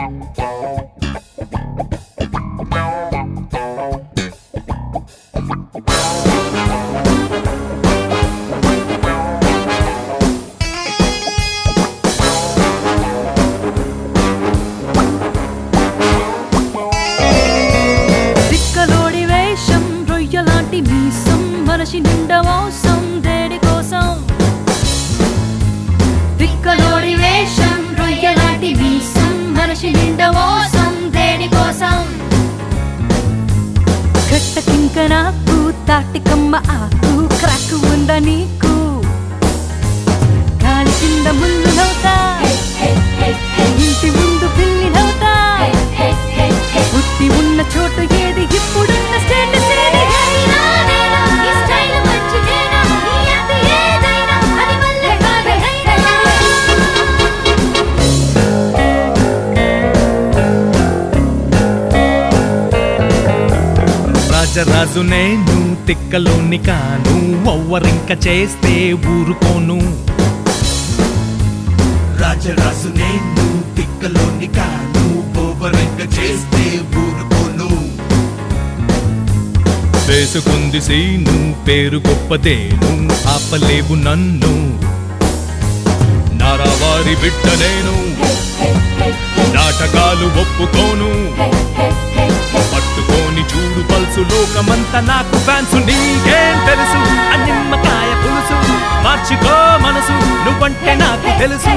తిక్కలోడి వేషం రొయ్యలాంటి మీసం మనిషి నిండా మోసం దేడి కోసం తిక్కలోడి వేషం రొయ్యలాంటి మీసం మనిషి నిండా మోసం దేడి కోసం కట్టకింక నాకు తాటికమ్మ ఆకు క్రాక్ ఉందా నీకు గాలి కింద ముళ్ళు నవ్వుతా ఇంటి ముందు పిల్లి నవ్వుతా పుట్టి ఉన్న చోటు ఏది ఇప్పుడున్న స్టేటస్ ఏది రాజరాజు నేను తిక్కలోని కాను ఒవ్వరింక చేస్తే ఊరుకోను రాజరాజు నేను తిక్కలోని కాను ఓవరంగ చేస్తే ఊరుకోను వేసుకుంది సీను పేరు గొప్పదేను ఆపలేవు నన్ను నారావారి బిడ్డ నేను నాటకాలు ఒప్పుకోను పట్టుకోని చూడు పల్సు లోకమంతా నాకు ఫ్యాన్స్ నీకేం తెలుసు ఆ నిమ్మకాయ పులుసు మార్చుకో మనసు నువ్వంటే నాకు తెలుసు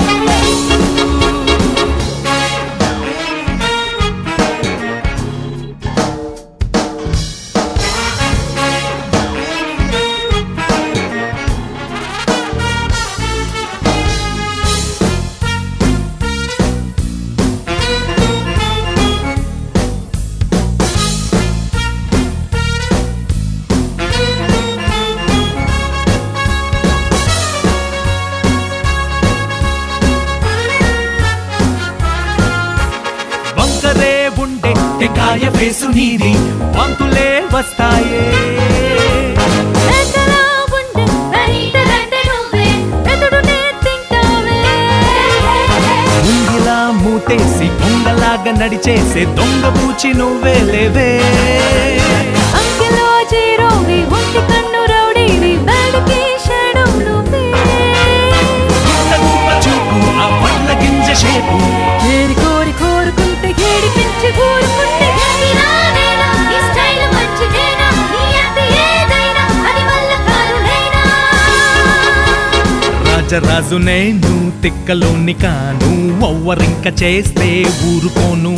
వంకరే ఉండే టెకాయ వేసు నీది వంతులే వస్తాయే ఎంతలా ఉండే వెంటరంటే నువ్వే ఎదుడునే తింటావే ముంగిలా మూతేసి దొంగలాగా నడిచేసే దొంగ పూచి నువ్వే లేవే అంకెలో జీరోవి ఒంటి కన్ను రౌడీవి బడికి షాడో నువ్వే ఇంత గొప్ప చూపు ఆ పండ్ల గింజ షేపు ఏరి కోరి కోరుకుంటే ఏడిపించి ఊరుకుంటే రాజరాజు నేను తిక్కలోని కాను ఒవ్వరింక చేస్తే ఊరుకోను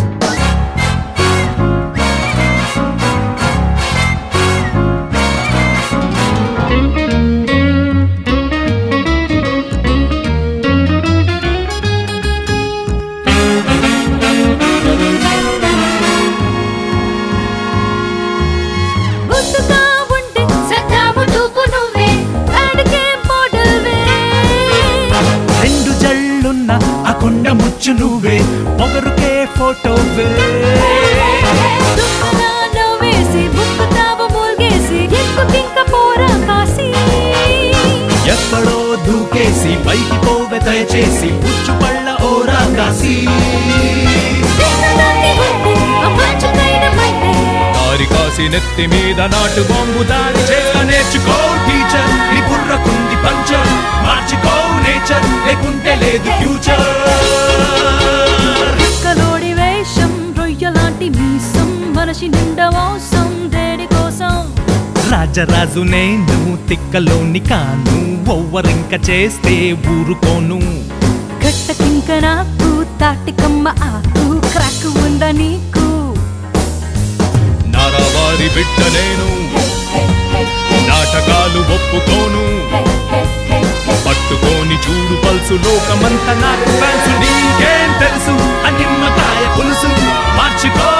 గుర్తుగా ఉంటే సఖాము చూపు నువ్వే అడిగే మోడల్వే రెండు జల్లున్న ఆ కొండ ముచ్చు నువ్వే పొగరుకే ఫోటోవే దుమ్మలా నవ్వేసి ముక్కుతావు మూల్గేసి ఎక్కుకింక పోరా కాసి ఎక్కడో దూకేసి పైకి పోవె దయచేసి పుచ్చు పళ్ళ ఓరా కాసి చిన్నదాన్ని ఉంటే ఆ మంచుకైన మైతే దారి కాసి నెత్తి మీద నాటు బాంబు దాడి చేస్తా నేర్చుకో టీచర్ నీ బుర్రకుంది పంచర్ మార్చుకో నేచర్ లేకుంటే లేదు ఫ్యూచర్ కలోడి వేషం రొయ్యలాంటి మీసం మనిషి నిండా మోసం దేడి కోసం రాజరాజు నేను తిక్కలోని కాను ఒవ్వరింక చేస్తే ఊరుకోను గట్టకింక నాకు తాటికమ్మ ఆకు క్రాక్ ఉందా నీకు నారావారి బిడ్డ నేను నాటకాలు ఒప్పుకోను పట్టుకోని చూడు పల్సు లోకమంతా నాకు ఫ్యాన్స్ నీకేం తెలుసు ఆ నిమ్మకాయ పులుసు మార్చుకో